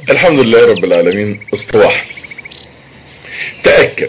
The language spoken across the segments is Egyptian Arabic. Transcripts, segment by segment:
الحمد لله رب العالمين اصطواح تأكد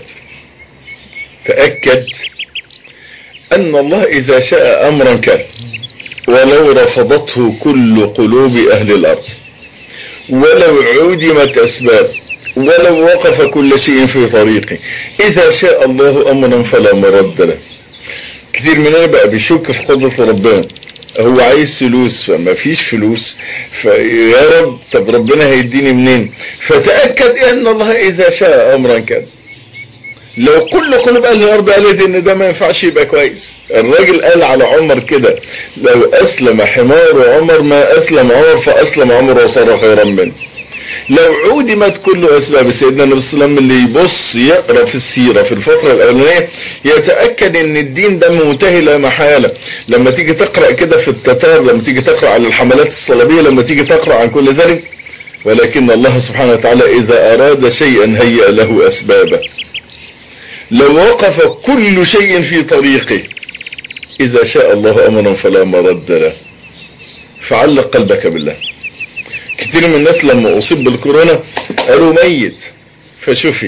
تأكد أن الله إذا شاء أمرا كان ولو رفضته كل قلوب أهل الأرض ولو عدمت أسباب ولو وقف كل شيء في طريقه إذا شاء الله أمرا فلا مرد له كتير مننا بقى بيشك في قدرة ربنا هو عايز فلوس فما فيش فلوس فيا رب طب ربنا هيديني منين فتأكد ان الله اذا شاء امرا كان لو كل قلوب اهل الارض قالت ان ده ما ينفعش يبقى كويس الراجل قال على عمر كده لو اسلم حمار عمر ما اسلم عمر فاسلم عمر وصار خيرا منه لو عودمت كل اسباب سيدنا النبي صلى الله عليه وسلم اللي يبص يقرا في السيره في الفتره الاولانيه يتاكد ان الدين ده منتهي لا محاله لما تيجي تقرا كده في التتار لما تيجي تقرا عن الحملات الصليبيه لما تيجي تقرا عن كل ذلك ولكن الله سبحانه وتعالى اذا اراد شيئا هيأ له اسبابه لو وقف كل شيء في طريقه اذا شاء الله امرا فلا مرد له فعلق قلبك بالله كتير من الناس لما اصيب بالكورونا قالوا ميت فشفي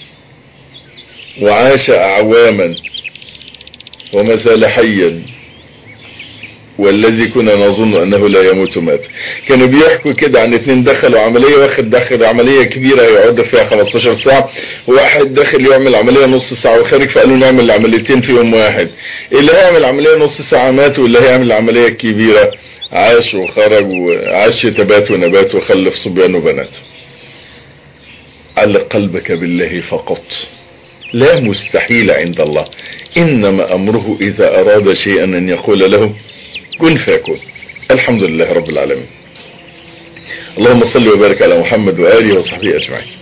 وعاش اعواما وما زال حيا والذي كنا نظن انه لا يموت مات كانوا بيحكوا كده عن اتنين دخلوا عملية واحد دخل عملية كبيرة يقعد فيها 15 ساعة وواحد داخل يعمل عملية نص ساعة وخارج فقالوا نعمل عمليتين في يوم واحد اللي هيعمل عملية نص ساعة مات واللي هيعمل العملية الكبيرة عاش وخرج وعاش تبات ونبات وخلف صبيان وبنات علق قلبك بالله فقط لا مستحيل عند الله انما امره اذا اراد شيئا ان يقول له كن فيكون الحمد لله رب العالمين اللهم صل وبارك على محمد وآله وصحبه أجمعين